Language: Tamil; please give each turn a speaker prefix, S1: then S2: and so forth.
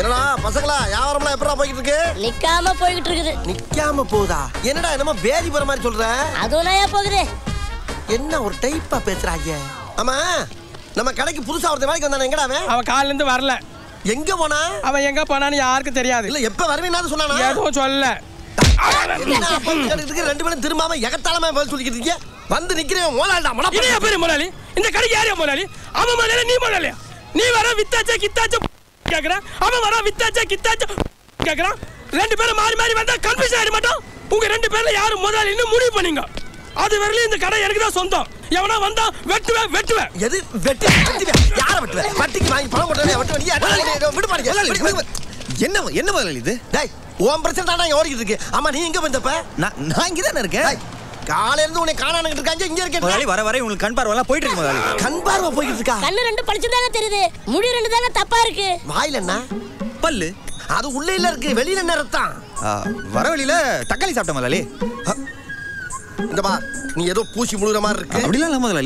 S1: என்னடா பசங்களா வியாபாரம்லாம் எப்படா போய்கிட்டு இருக்கு
S2: நிக்காம போய்கிட்டு இருக்குது
S1: நிக்காம போதா என்னடா என்னமோ பேதி போற மாதிரி சொல்ற
S2: அதுவும் நயா போகுது
S1: என்ன ஒரு டைப்பா பேசுறாங்க ஆமா நம்ம கடைக்கு புதுசா ஒருத்தன் வேலைக்கு வந்தானே எங்கடா அவன்
S3: அவன் காலையில இருந்து வரல
S1: எங்க போனா
S3: அவன் எங்க போனான்னு யாருக்கும் தெரியாது
S1: இல்ல எப்ப வருவேன்னு சொன்னானா
S3: எதுவும் சொல்ல
S1: என்ன அப்ப கேட்டுட்டு இருக்க, ரெண்டு பேரும் திரும்பாம எகத்தாளமா பதில் சொல்லிக்கிட்டு இருக்கீங்க வந்து நிக்கிறேன் மோலாடா
S3: இனியா பேரு முதலாளி இந்த கடைக்கு யாரையா முதலாளி அவன் முதலாளி நீ முதலாளியா நீ வர வித்தாச்சா கித்தாச்சா கேக்குறான் அவன் வர வித்தாச்சா கித்தாச்சா கேக்குறான் ரெண்டு பேரும் மாறி மாறி வந்தா கன்ஃபியூஷன் ஆயிட மாட்டோம் உங்க ரெண்டு பேர்ல யாரு முதலாளின்னு முடிவு பண்ணீங்க அது வரையிலும் இந்த கடை எனக்கு தான் சொந்தம் எவனா வந்தா வெட்டுவேன் வெட்டுவேன்
S1: எது வெட்டி வெட்டுவேன் யார வெட்டுவேன் வட்டிக்கு வாங்கி பணம் போட்டே வெட்டுவேன் நீ அட- விடு பாருங்க விடு, விடு, விடு.
S4: என்ன என்ன முதலாளி இது
S1: டேய் உன் பிரச்சனை தான் இங்க ஓடிக்கிட்டு இருக்கு ஆமா நீ எங்க வந்தப்ப
S4: நான் நான் இங்க தானே இருக்கேன்
S1: டேய், காலையில இருந்து உன்னை காணானுகிட்டு இருக்காங்க இங்க
S4: முதலாளி
S1: இருக்கேன்
S4: வர வர உங்களுக்கு கண் பார்வைலாம் போயிட்டு இருக்கு முதலாளி
S1: கண் பார்வை போய்கிட்டு இருக்கா
S2: கண்ணு ரெண்டு பளிச்சு தானே தெரியுது முடி ரெண்டு தானே தப்பா இருக்கு
S1: வாயில என்ன
S4: பல்லு
S1: அது உள்ள இல்ல இருக்கு வெளியில என்ன ரத்தம்
S4: ஆ, வர வழியில தக்காளி சாப்பிட்டேன் முதலாளி
S1: இந்த பா நீ ஏதோ பூசி முழுகிற மாதிரி இருக்கு
S4: அப்படிலாம் இல்ல முதலாளி